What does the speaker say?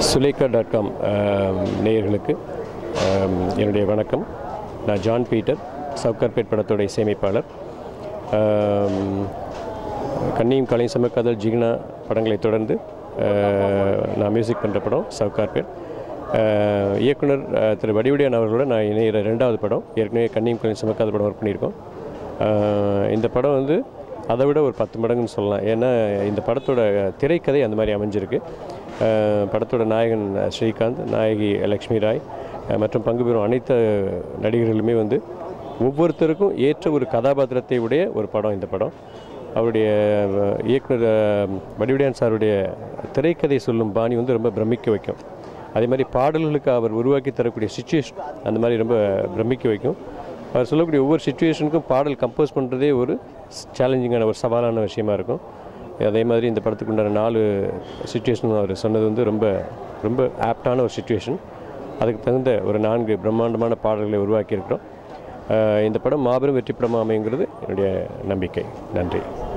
Sulekha dot com நேயர்களுக்கு ஆம், என்னுடைய வணக்கம் நான் ஜான் பீட்டர் சவுகார்பேட் படத்தோட இசையமைப்பாளர் ஆம், கன்னியும் கலையும் சமக்காதல் ஜிக்னா படங்களை தொடர்ந்து ஆ, நான் மியூசிக் பண்ணுற படம் சவுகார்பேட் ஆ, இயக்குனர் ஆ, திரு வடிவுடையான் அவர்களோட நான் இணையிற ரெண்டாவது படம் ஏற்கனவே கன்னியும் கலையும் சமக்காதல் படம் ஒர்க் பண்ணியிருக்கோம் ஆ, இந்த படம் வந்து அதை விட ஒரு பத்து மடங்குன்னு சொல்லலாம் ஏன்னா இந்த படத்தோட திரைக்கதை அந்த மாதிரி அமைஞ்சிருக்கு அஹ் படத்தோட நாயகன் ஸ்ரீகாந்த் நாயகி லக்ஷ்மி ராய் அஹ் மற்றும் பங்கு பெறும் அனைத்து நடிகர்களுமே வந்து ஒவ்வொருத்தருக்கும் ஏற்ற ஒரு கதாபாத்திரத்தை உடைய ஒரு படம் இந்த படம் அவருடைய அஹ், இயக்குனர் அஹ், வடிவுடையான் சாருடைய திரைக்கதை சொல்லும் பாணி வந்து ரொம்ப பிரமிக்க வைக்கும் அதே மாதிரி பாடல்களுக்கு அவர் உருவாக்கி தரக்கூடிய சுச்சுவேஷன் அந்த மாதிரி ரொம்ப பிரமிக்க வைக்கும் அவர் சொல்லக்கூடிய ஒவ்வொரு சுச்சுவேஷனுக்கும் பாடல் கம்போஸ் பண்ணுறதே ஒரு சேலஞ்சிங்கான ஒரு சவாலான விஷயமா இருக்கும் அதே மாதிரி இந்த படத்துக்கு உண்டான நாலு சுச்சுவேஷன் அவர் சொன்னது வந்து ரொம்ப ரொம்ப ஆப்டான ஒரு சுச்சுவேஷன் அதுக்கு தகுந்த ஒரு நான்கு பிரம்மாண்டமான பாடல்களை உருவாக்கியிருக்கிறோம் அஹ் இந்த படம் மாபெரும் வெற்றி படமாக அமைங்கிறது என்னுடைய நம்பிக்கை நன்றி